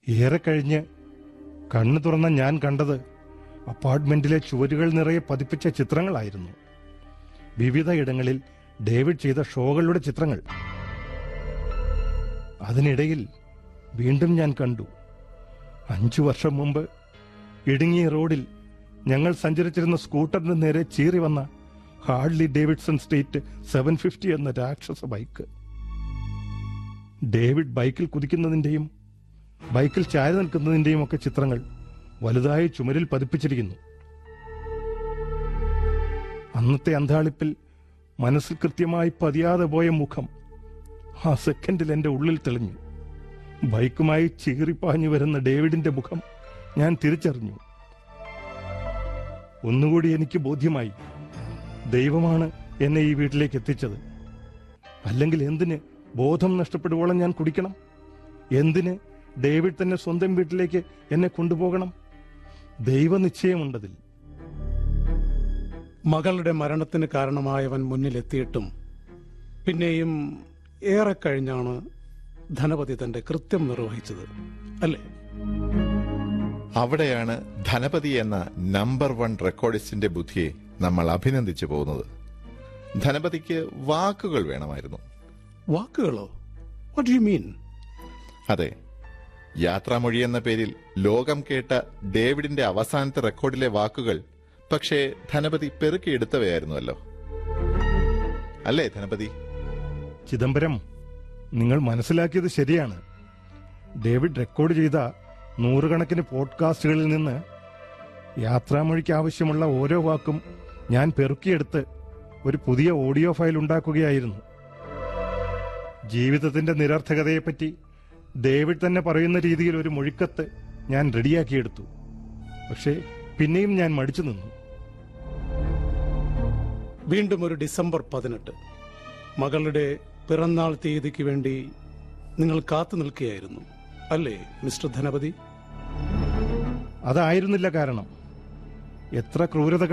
ഏറെ കഴിഞ്ഞ് കണ്ണു തുറന്ന ഞാൻ കണ്ടത് അപ്പാർട്ട്മെന്റിലെ ചുവരുകൾ നിറയെ പതിപ്പിച്ച ചിത്രങ്ങളായിരുന്നു വിവിധ ഇടങ്ങളിൽ ഡേവിഡ് ചെയ്ത ഷോകളുടെ ചിത്രങ്ങൾ അതിനിടയിൽ വീണ്ടും ഞാൻ കണ്ടു അഞ്ചു വർഷം മുമ്പ് ഇടുങ്ങിയ റോഡിൽ ഞങ്ങൾ സഞ്ചരിച്ചിരുന്ന സ്കൂട്ടറിന് നേരെ ചീറി വന്ന ഹാർഡ്ലി ഡേവിഡ്സൺ സ്റ്റേറ്റ് സെവൻ ഫിഫ്റ്റി എന്ന രാക്ഷസ ബൈക്ക് ഡേവിഡ് ബൈക്കിൽ കുതിക്കുന്നതിന്റെയും ബൈക്കിൽ ചായ നിൽക്കുന്നതിന്റെയും ഒക്കെ ചിത്രങ്ങൾ വലുതായി ചുമരിൽ പതിപ്പിച്ചിരിക്കുന്നു അന്നത്തെ അന്താളിപ്പിൽ മനസ്സിൽ കൃത്യമായി പതിയാതെ പോയ മുഖം ആ സെക്കൻഡിൽ എന്റെ ഉള്ളിൽ തെളിഞ്ഞു ബൈക്കുമായി ചീറിപ്പാഞ്ഞു വരുന്ന ഡേവിഡിന്റെ മുഖം ഞാൻ തിരിച്ചറിഞ്ഞു ഒന്നുകൂടി എനിക്ക് ബോധ്യമായി ദൈവമാണ് എന്നെ ഈ വീട്ടിലേക്ക് എത്തിച്ചത് അല്ലെങ്കിൽ എന്തിന് ബോധം നഷ്ടപ്പെടുവോളം ഞാൻ കുടിക്കണം എന്തിന് ഡേവിഡ് തന്നെ സ്വന്തം വീട്ടിലേക്ക് എന്നെ കൊണ്ടുപോകണം ദൈവനിശ്ചയമുണ്ടതിൽ മകളുടെ മരണത്തിന് കാരണമായവൻ മുന്നിലെത്തിയിട്ടും പിന്നെയും ഏറെ കഴിഞ്ഞാണ് ധനപതി തന്റെ കൃത്യം നിർവഹിച്ചത് അല്ലേ അവിടെയാണ് ധനപതി എന്ന നമ്പർ വൺ റെക്കോർഡിസ്റ്റിന്റെ ബുദ്ധിയെ നമ്മൾ അഭിനന്ദിച്ചു പോകുന്നത് ധനപതിക്ക് വാക്കുകൾ വേണമായിരുന്നു വാക്കുകളോ വാട്ട് യു മീൻ അതെ യാത്രാമൊഴി എന്ന പേരിൽ ലോകം കേട്ട ഡേവിഡിന്റെ അവസാനത്തെ റെക്കോർഡിലെ വാക്കുകൾ പക്ഷേ ധനപതി പെറുക്കിയെടുത്തവയായിരുന്നുവല്ലോ അല്ലേ ധനപതി ചിദംബരം നിങ്ങൾ മനസ്സിലാക്കിയത് ശരിയാണ് ഡേവിഡ് റെക്കോർഡ് ചെയ്ത നൂറുകണക്കിന് പോഡ്കാസ്റ്റുകളിൽ നിന്ന് യാത്രാമൊഴിക്ക് ആവശ്യമുള്ള ഓരോ വാക്കും ഞാൻ പെറുക്കിയെടുത്ത് ഒരു പുതിയ ഓഡിയോ ഫയൽ ഉണ്ടാക്കുകയായിരുന്നു ജീവിതത്തിന്റെ നിരർത്ഥകതയെപ്പറ്റി ഡേവിഡ് തന്നെ പറയുന്ന രീതിയിൽ ഒരു മൊഴിക്കത്ത് ഞാൻ റെഡിയാക്കിയെടുത്തു പക്ഷേ പിന്നെയും ഞാൻ മടിച്ചു നിന്നു വീണ്ടും ഒരു ഡിസംബർ പതിനെട്ട് മകളുടെ പിറന്നാൾ തീയതിക്ക് വേണ്ടി നിങ്ങൾ കാത്തു നിൽക്കുകയായിരുന്നു അല്ലേ മിസ്റ്റർ ധനപതി അതായിരുന്നില്ല കാരണം എത്ര ക്രൂരത